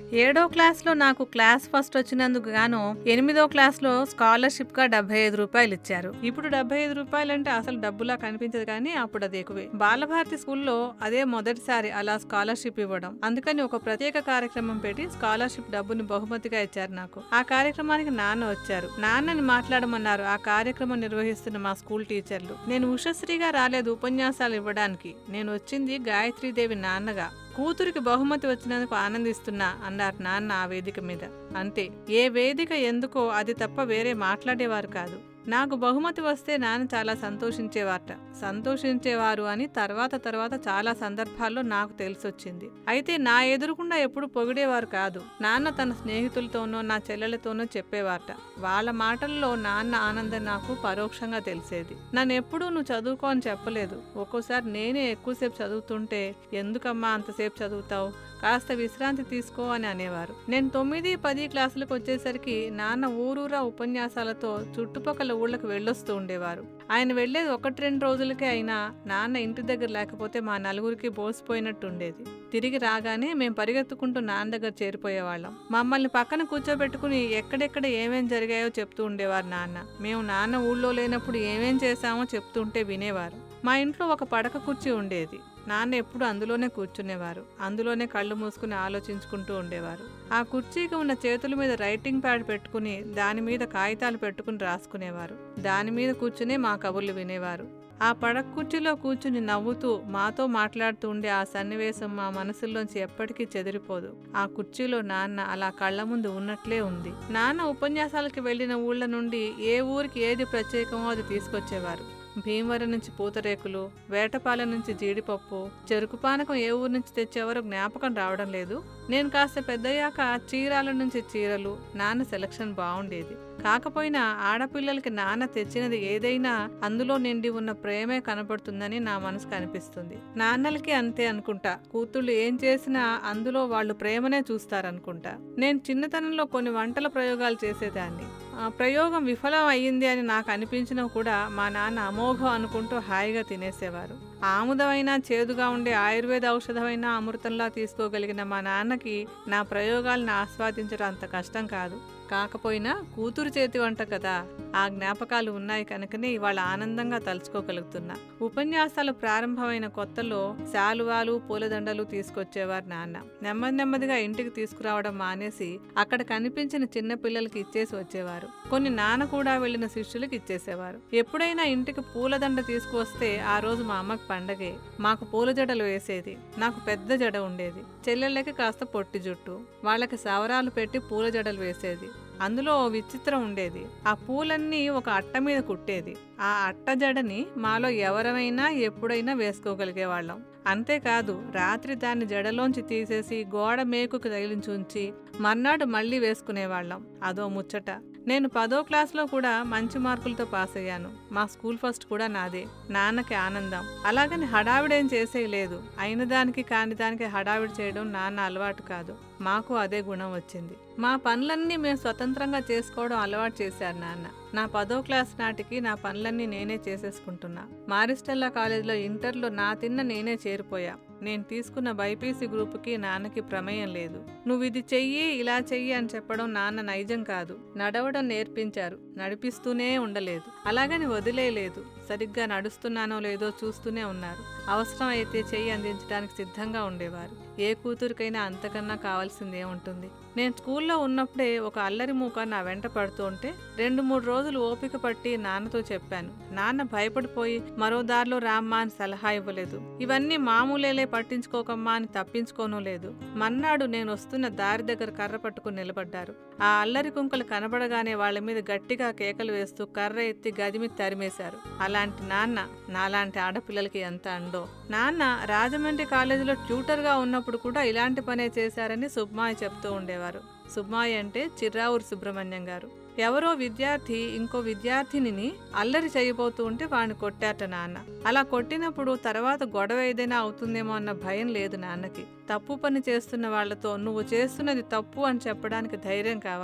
ఏడో క్లాస్లో నాకు క్లాస్ ఫస్ట్ వచ్చినందుకు గాను ఎనిమిదో క్లాస్లో స్కాలర్షిప్ గా డెబ్బై ఐదు రూపాయలు ఇచ్చారు ఇప్పుడు డెబ్బై ఐదు రూపాయలు అంటే అసలు డబ్బులా కనిపించదు కానీ అప్పుడు అది ఎక్కువే బాలభారతి స్కూల్లో అదే మొదటిసారి అలా స్కాలర్షిప్ ఇవ్వడం అందుకని ఒక ప్రత్యేక కార్యక్రమం పెట్టి స్కాలర్షిప్ డబ్బుని బహుమతిగా ఇచ్చారు నాకు ఆ కార్యక్రమానికి నాన్న వచ్చారు నాన్నని మాట్లాడమన్నారు ఆ కార్యక్రమం నిర్వహిస్తున్న మా స్కూల్ టీచర్లు నేను ఉషశ్రీగా రాలేదు ఉపన్యాసాలు ఇవ్వడానికి నేను వచ్చింది గాయత్రీదేవి నాన్నగా కూతురికి బహుమతి వచ్చినందుకు ఆనందిస్తున్నా అన్నారు నాన్న ఆ వేదిక మీద అంతే ఏ వేదిక ఎందుకో అది తప్ప వేరే మాట్లాడేవారు కాదు నాకు బహుమతి వస్తే నాన్న చాలా సంతోషించేవారట సంతోషించేవారు అని తర్వాత తర్వాత చాలా సందర్భాల్లో నాకు తెలిసొచ్చింది అయితే నా ఎదురుకుండా ఎప్పుడు పొగిడేవారు కాదు నాన్న తన స్నేహితులతోనో నా చెల్లెలతోనో చెప్పేవారట వాళ్ళ మాటల్లో నాన్న ఆనందం నాకు పరోక్షంగా తెలిసేది నన్ను ఎప్పుడూ నువ్వు చదువుకో అని చెప్పలేదు ఒక్కోసారి నేనే ఎక్కువసేపు చదువుతుంటే ఎందుకమ్మా అంతసేపు చదువుతావు కాస్త విశ్రాంతి తీసుకో అని అనేవారు నేను తొమ్మిది పది క్లాసులకు వచ్చేసరికి నాన్న ఊరూరా ఉపన్యాసాలతో చుట్టుపక్కల ఊళ్ళకి వెళ్ళొస్తూ ఉండేవారు ఆయన వెళ్ళేది ఒకటి రెండు రోజులకే అయినా నాన్న ఇంటి దగ్గర లేకపోతే మా నలుగురికి బోసిపోయినట్టు ఉండేది తిరిగి రాగానే మేము పరిగెత్తుకుంటూ నాన్న దగ్గర చేరిపోయేవాళ్ళం మమ్మల్ని పక్కన కూర్చోబెట్టుకుని ఎక్కడెక్కడ ఏమేం జరిగాయో చెప్తూ ఉండేవారు నాన్న మేము నాన్న ఊళ్ళో లేనప్పుడు ఏమేం చేశామో చెప్తుంటే వినేవారు మా ఇంట్లో ఒక పడక కుర్చీ ఉండేది నాన్న ఎప్పుడు అందులోనే కూర్చునేవారు అందులోనే కళ్ళు మూసుకుని ఆలోచించుకుంటూ ఉండేవారు ఆ కుర్చీకి ఉన్న చేతుల మీద రైటింగ్ ప్యాడ్ పెట్టుకుని దాని మీద కాగితాలు పెట్టుకుని రాసుకునేవారు దాని మీద కూర్చునే మా కబుర్లు వినేవారు ఆ పడక కుర్చీలో కూర్చుని నవ్వుతూ మాతో మాట్లాడుతూ ఉండే ఆ సన్నివేశం మా మనసుల్లోంచి ఎప్పటికీ చెదిరిపోదు ఆ కుర్చీలో నాన్న అలా కళ్ళ ముందు ఉన్నట్లే ఉంది నాన్న ఉపన్యాసాలకి వెళ్లిన ఊళ్ళ నుండి ఏ ఊరికి ఏది ప్రత్యేకమో అది తీసుకొచ్చేవారు భీమవరం నుంచి పూతరేకులు వేటపాలెం నుంచి జీడిపప్పు చెరుకు పానకం ఏ ఊరు నుంచి తెచ్చేవారో జ్ఞాపకం రావడం లేదు నేను కాస్త పెద్దయ్యాక చీరాల నుంచి చీరలు నాన్న సెలక్షన్ బాగుండేది కాకపోయినా ఆడపిల్లలకి నాన్న తెచ్చినది ఏదైనా అందులో నిండి ఉన్న ప్రేమే కనబడుతుందని నా మనసుకు అనిపిస్తుంది నాన్నలకి అంతే అనుకుంటా కూతుళ్ళు ఏం చేసినా అందులో వాళ్ళు ప్రేమనే చూస్తారనుకుంటా నేను చిన్నతనంలో కొన్ని వంటల ప్రయోగాలు చేసేదాన్ని ఆ ప్రయోగం విఫలం అయ్యింది అని నాకు అనిపించినా కూడా మా నాన్న అమోఘం అనుకుంటూ హాయిగా తినేసేవారు ఆముదమైనా చేదుగా ఉండే ఆయుర్వేద ఔషధమైనా అమృతంలా తీసుకోగలిగిన మా నాన్నకి నా ప్రయోగాలను ఆస్వాదించడం అంత కష్టం కాదు కాకపోయినా కూతురు చేతి వంట కదా ఆ జ్ఞాపకాలు ఉన్నాయి కనుకనే ఇవాళ ఆనందంగా తలుచుకోగలుగుతున్నా ఉపన్యాసాలు ప్రారంభమైన కొత్తలో శాలువాలు పూలదండలు తీసుకొచ్చేవారు నాన్న నెమ్మది నెమ్మదిగా ఇంటికి తీసుకురావడం మానేసి అక్కడ కనిపించిన చిన్న పిల్లలకి ఇచ్చేసి వచ్చేవారు కొన్ని నాన్న కూడా వెళ్ళిన శిష్యులకు ఇచ్చేసేవారు ఎప్పుడైనా ఇంటికి పూలదండ తీసుకువస్తే ఆ రోజు మా అమ్మకి పండగే మాకు పూల జడలు వేసేది నాకు పెద్ద జడ ఉండేది చెల్లెళ్ళకి కాస్త పొట్టి జుట్టు వాళ్ళకి సవరాలు పెట్టి పూల జడలు వేసేది అందులో ఓ విచిత్రం ఉండేది ఆ పూలన్నీ ఒక అట్ట మీద కుట్టేది ఆ అట్ట జడని మాలో ఎవరమైనా ఎప్పుడైనా వేసుకోగలిగే వాళ్ళం అంతేకాదు రాత్రి దాన్ని జడలోంచి తీసేసి గోడ మేకుకు తగిలించి ఉంచి మర్నాడు మళ్ళీ వేసుకునేవాళ్ళం అదో ముచ్చట నేను పదో క్లాస్లో కూడా మంచి మార్కులతో పాస్ అయ్యాను మా స్కూల్ ఫస్ట్ కూడా నాదే నాన్నకి ఆనందం అలాగని హడావిడేం చేసేయలేదు అయిన దానికి కాని దానికి హడావిడి చేయడం నాన్న అలవాటు కాదు మాకు అదే గుణం వచ్చింది మా పనులన్నీ మేము స్వతంత్రంగా చేసుకోవడం అలవాటు చేశారు నాన్న నా పదో క్లాస్ నాటికి నా పనులన్నీ నేనే చేసేసుకుంటున్నా మారిస్టెల్లా కాలేజీలో ఇంటర్లో నా తిన్న నేనే చేరిపోయా నేను తీసుకున్న బైపీసీ గ్రూపుకి నాన్నకి ప్రమేయం లేదు నువ్వు ఇది చెయ్యి ఇలా చెయ్యి అని చెప్పడం నాన్న నైజం కాదు నడవడం నేర్పించారు నడిపిస్తూనే ఉండలేదు అలాగని వదిలేయలేదు సరిగ్గా నడుస్తున్నానో లేదో చూస్తూనే ఉన్నారు అవసరం అయితే చెయ్యి అందించడానికి సిద్ధంగా ఉండేవారు ఏ కూతురికైనా అంతకన్నా కావాల్సింది ఏముంటుంది నేను స్కూల్లో ఉన్నప్పుడే ఒక అల్లరి మూక నా వెంట పడుతుంటే రెండు మూడు రోజులు ఓపిక పట్టి నాన్నతో చెప్పాను నాన్న భయపడిపోయి మరో దారిలో రామ్మా అని సలహా ఇవ్వలేదు ఇవన్నీ మామూలేలే పట్టించుకోకమ్మా అని తప్పించుకోనూ లేదు మన్నాడు నేను వస్తున్న దారి దగ్గర కర్ర పట్టుకుని నిలబడ్డారు ఆ అల్లరి కుంకలు కనబడగానే వాళ్ళ మీద గట్టిగా కేకలు వేస్తూ కర్ర ఎత్తి గదిమి తరిమేశారు అలాంటి నాన్న నాలాంటి ఆడపిల్లలకి ఎంత అండో నాన్న రాజమండ్రి కాలేజీలో ట్యూటర్గా ఉన్నప్పుడు కూడా ఇలాంటి పనే చేశారని సుబ్మాయి చెప్తూ ఉండేవారు సుబ్మాయి అంటే చిర్రావూరు సుబ్రహ్మణ్యం గారు ఎవరో విద్యార్థి ఇంకో విద్యార్థినిని అల్లరి చేయబోతూ ఉంటే వాడిని కొట్టారట నాన్న అలా కొట్టినప్పుడు తర్వాత గొడవ ఏదైనా అవుతుందేమో అన్న భయం లేదు నాన్నకి తప్పు పని చేస్తున్న వాళ్లతో నువ్వు చేస్తున్నది తప్పు అని చెప్పడానికి ధైర్యం కావాలి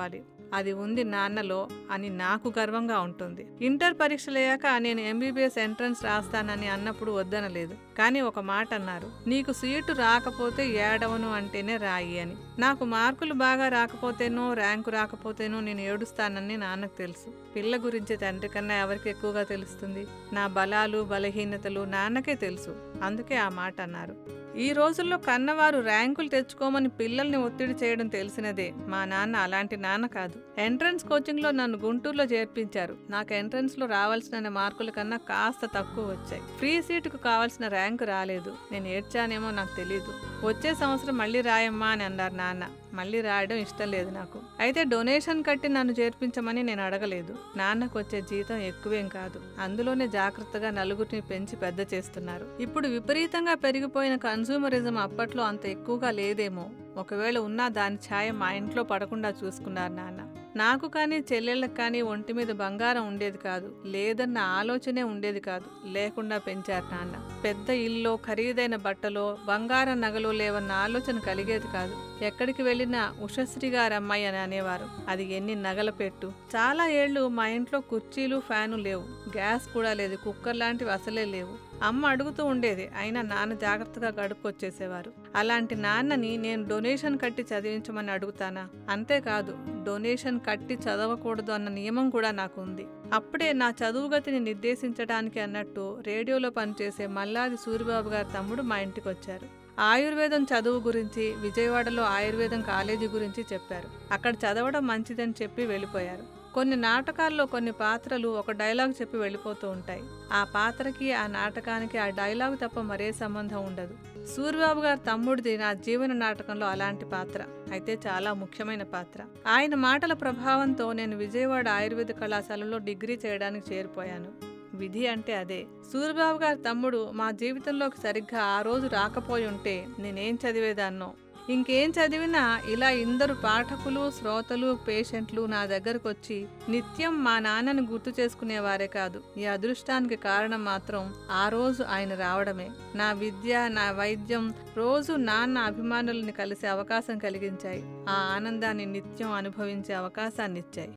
అది ఉంది నాన్నలో అని నాకు గర్వంగా ఉంటుంది ఇంటర్ పరీక్షలయ్యాక నేను ఎంబీబీఎస్ ఎంట్రన్స్ రాస్తానని అన్నప్పుడు వద్దనలేదు కానీ ఒక మాట అన్నారు నీకు సీటు రాకపోతే ఏడవను అంటేనే రాయి అని నాకు మార్కులు బాగా రాకపోతేనో ర్యాంకు రాకపోతేనో నేను ఏడుస్తానని నాన్నకు తెలుసు పిల్ల గురించి తండ్రి కన్నా ఎవరికి ఎక్కువగా తెలుస్తుంది నా బలాలు బలహీనతలు నాన్నకే తెలుసు అందుకే ఆ మాట అన్నారు ఈ రోజుల్లో కన్నవారు ర్యాంకులు తెచ్చుకోమని పిల్లల్ని ఒత్తిడి చేయడం తెలిసినదే మా నాన్న అలాంటి నాన్న కాదు ఎంట్రన్స్ కోచింగ్లో నన్ను గుంటూరులో చేర్పించారు నాకు ఎంట్రన్స్లో రావాల్సిన మార్కుల కన్నా కాస్త తక్కువ వచ్చాయి ఫ్రీ సీటుకు కావాల్సిన ర్యాంకు రాలేదు నేను ఏడ్చానేమో నాకు తెలియదు వచ్చే సంవత్సరం మళ్ళీ రాయమ్మా అని అన్నారు నాన్న మళ్ళీ రాయడం ఇష్టం లేదు నాకు అయితే డొనేషన్ కట్టి నన్ను చేర్పించమని నేను అడగలేదు నాన్నకు వచ్చే జీతం ఎక్కువేం కాదు అందులోనే జాగ్రత్తగా నలుగురిని పెంచి పెద్ద చేస్తున్నారు ఇప్పుడు విపరీతంగా పెరిగిపోయిన కన్సూమరిజం అప్పట్లో అంత ఎక్కువగా లేదేమో ఒకవేళ ఉన్నా దాని ఛాయ మా ఇంట్లో పడకుండా చూసుకున్నారు నాన్న నాకు కానీ చెల్లెళ్ళకి కానీ ఒంటి మీద బంగారం ఉండేది కాదు లేదన్న ఆలోచనే ఉండేది కాదు లేకుండా పెంచారు నాన్న పెద్ద ఇల్లు ఖరీదైన బట్టలో బంగారం నగలు లేవన్న ఆలోచన కలిగేది కాదు ఎక్కడికి వెళ్ళినా ఉషశ్రీ గారు అమ్మాయి అని అనేవారు అది ఎన్ని నగల పెట్టు చాలా ఏళ్ళు మా ఇంట్లో కుర్చీలు ఫ్యాను లేవు గ్యాస్ కూడా లేదు కుక్కర్ లాంటివి అసలే లేవు అమ్మ అడుగుతూ ఉండేది అయినా నాన్న జాగ్రత్తగా గడుపుకొచ్చేసేవారు అలాంటి నాన్నని నేను డొనేషన్ కట్టి చదివించమని అడుగుతానా అంతేకాదు డొనేషన్ కట్టి చదవకూడదు అన్న నియమం కూడా నాకు ఉంది అప్పుడే నా చదువు గతిని నిర్దేశించడానికి అన్నట్టు రేడియోలో పనిచేసే మల్లాది సూరిబాబు గారి తమ్ముడు మా ఇంటికి వచ్చారు ఆయుర్వేదం చదువు గురించి విజయవాడలో ఆయుర్వేదం కాలేజీ గురించి చెప్పారు అక్కడ చదవడం మంచిదని చెప్పి వెళ్ళిపోయారు కొన్ని నాటకాల్లో కొన్ని పాత్రలు ఒక డైలాగ్ చెప్పి వెళ్ళిపోతూ ఉంటాయి ఆ పాత్రకి ఆ నాటకానికి ఆ డైలాగ్ తప్ప మరే సంబంధం ఉండదు సూర్యబాబు గారి తమ్ముడిది నా జీవన నాటకంలో అలాంటి పాత్ర అయితే చాలా ముఖ్యమైన పాత్ర ఆయన మాటల ప్రభావంతో నేను విజయవాడ ఆయుర్వేద కళాశాలలో డిగ్రీ చేయడానికి చేరిపోయాను విధి అంటే అదే సూర్యబాబు గారి తమ్ముడు మా జీవితంలోకి సరిగ్గా ఆ రోజు రాకపోయి ఉంటే నేనేం చదివేదాన్నో ఇంకేం చదివినా ఇలా ఇందరు పాఠకులు శ్రోతలు పేషెంట్లు నా దగ్గరకు వచ్చి నిత్యం మా నాన్నని గుర్తు చేసుకునేవారే కాదు ఈ అదృష్టానికి కారణం మాత్రం ఆ రోజు ఆయన రావడమే నా విద్య నా వైద్యం రోజు నాన్న అభిమానుల్ని కలిసే అవకాశం కలిగించాయి ఆ ఆనందాన్ని నిత్యం అనుభవించే అవకాశాన్ని ఇచ్చాయి